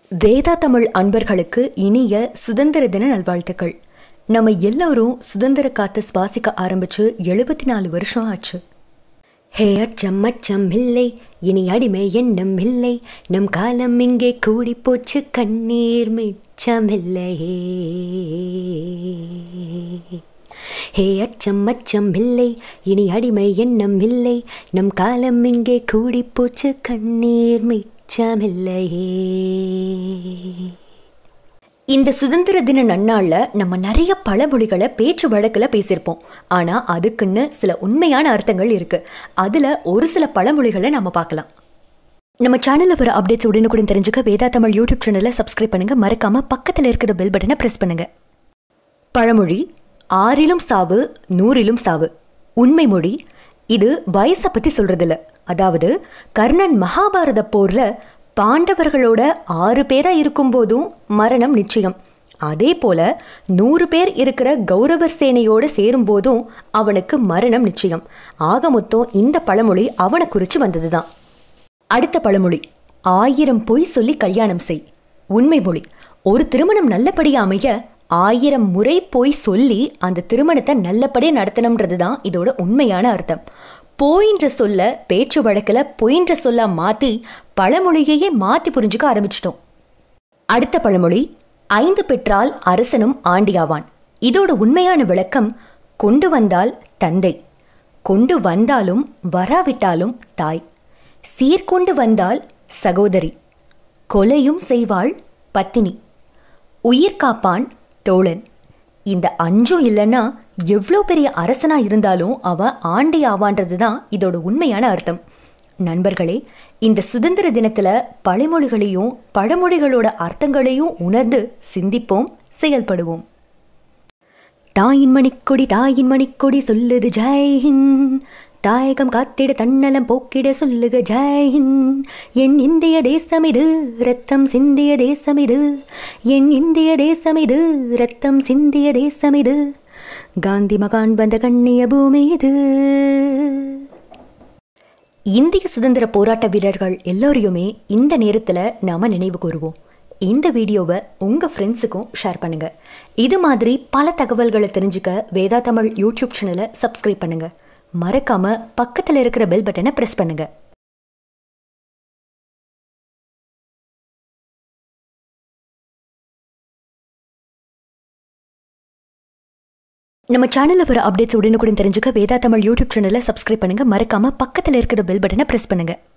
வேதா தமிழ் அன்பர்களுக்கு இனிய சுதந்திர தின நல்வாழ்த்துக்கள் நம்ம எல்லாரும் சுதந்திர காத்து சுவாசிக்க ஆரம்பிச்சு எழுபத்தி நாலு வருஷம் ஆச்சு ஹே அச்சம் அச்சம் இல்லை இனி அடிமை எண்ணம் இல்லை நம் காலம் இங்கே கூடி போச்சு கண்ணீர் மிச்சமில்லையே ஹே அச்சம் அச்சம் இல்லை இனி அடிமை எண்ணம் இல்லை நம் காலம் இங்கே கூடி போச்சு கண்ணீர் மிச்சமில்லையே இந்த சுதந்திர தின நன்னாள்ல நம்ம நிறைய பழமொழிகளை பேச்சு வழக்கில் பேசியிருப்போம் ஆனா அதுக்குன்னு சில உண்மையான அர்த்தங்கள் இருக்கு அதுல ஒரு சில பழமொழிகளை நம்ம பார்க்கலாம் நம்ம சேனல்ல வர அப்டேட்ஸ் உடனுக்குடன் தெரிஞ்சுக்க வேதா தமிழ் யூடியூப் சேனலை சப்ஸ்கிரைப் பண்ணுங்க மறக்காம பக்கத்துல இருக்கிற பெல் பட்டனை பிரஸ் பண்ணுங்க பழமொழி ஆறிலும் சாவு நூறிலும் சாவு உண்மை மொழி இது வயசை பத்தி சொல்றதில்ல அதாவது கர்ணன் மகாபாரத போர்ல பாண்டவர்களோட ஆறு பேரா இருக்கும்போதும் மரணம் நிச்சயம் அதே போல நூறு பேர் இருக்கிற கௌரவர் சேனையோட சேரும்போதும் அவனுக்கு மரணம் நிச்சயம் ஆக மொத்தம் இந்த பழமொழி அவனை குறிச்சு வந்ததுதான் அடுத்த பழமொழி ஆயிரம் பொய் சொல்லி கல்யாணம் செய் உண்மை மொழி ஒரு திருமணம் நல்லபடியா அமைய ஆயிரம் முறை போய் சொல்லி அந்த திருமணத்தை நல்லபடியாக நடத்தணும்ன்றது தான் இதோட உண்மையான அர்த்தம் போயின்ற சொல்ல பேச்சு வழக்கில் பொயின்ற சொல்ல மாற்றி பழமொழியையே மாற்றி புரிஞ்சுக்க ஆரம்பிச்சிட்டோம் அடுத்த பழமொழி ஐந்து பெற்றால் அரசனும் ஆண்டியாவான் இதோட உண்மையான விளக்கம் கொண்டு வந்தால் தந்தை கொண்டு வந்தாலும் வராவிட்டாலும் தாய் சீர்கொண்டு வந்தால் சகோதரி கொலையும் செய்வாள் பத்தினி உயிர் காப்பான் தோழன் இந்த அஞ்சும் இல்லைன்னா எவ்வளோ பெரிய அரசனா இருந்தாலும் அவன் ஆண்டி ஆவான்றது தான் இதோட உண்மையான அர்த்தம் நண்பர்களே இந்த சுதந்திர தினத்துல பழமொழிகளையும் பழமொழிகளோட அர்த்தங்களையும் உணர்ந்து சிந்திப்போம் செயல்படுவோம் தாயின் மணிக்கொடி தாயின் மணிக்கொடி சொல்லுது ஜெய்ஹிந்த் தாயகம் காத்திட தன்னலம் போக்கிட சொல்லுக ஜெய்ஹிந்த் என் இந்திய தேசம் இது ரத்தம் சிந்திய தேசம் இது என் இந்திய தேசம் இது ரத்தம் சிந்திய தேசம் இது காந்தி மகான் வந்த கண்ணிய பூமி இது இந்திய சுதந்திர போராட்ட வீரர்கள் எல்லோரையுமே இந்த நேரத்தில் நாம் நினைவு கூறுவோம் இந்த வீடியோவை உங்கள் ஃப்ரெண்ட்ஸுக்கும் ஷேர் பண்ணுங்கள் இது மாதிரி பல தகவல்களை தெரிஞ்சுக்க வேதா தமிழ் யூடியூப் சேனலை சப்ஸ்கிரைப் பண்ணுங்கள் மறக்காமல் பக்கத்தில் இருக்கிற பெல் பட்டனை ப்ரெஸ் பண்ணுங்கள் நம்ம சேனலில் வர அப்டேட்ஸ் உடனுக்குடன் தெரிஞ்சுக்க வேதா தமிழ் யூடியூப் சேனலை சப்ஸ்கிரைப் பண்ணுங்கள் மறக்காமல் பக்கத்தில் இருக்கிற பெல் பட்டனை ப்ரெஸ் பண்ணுங்கள்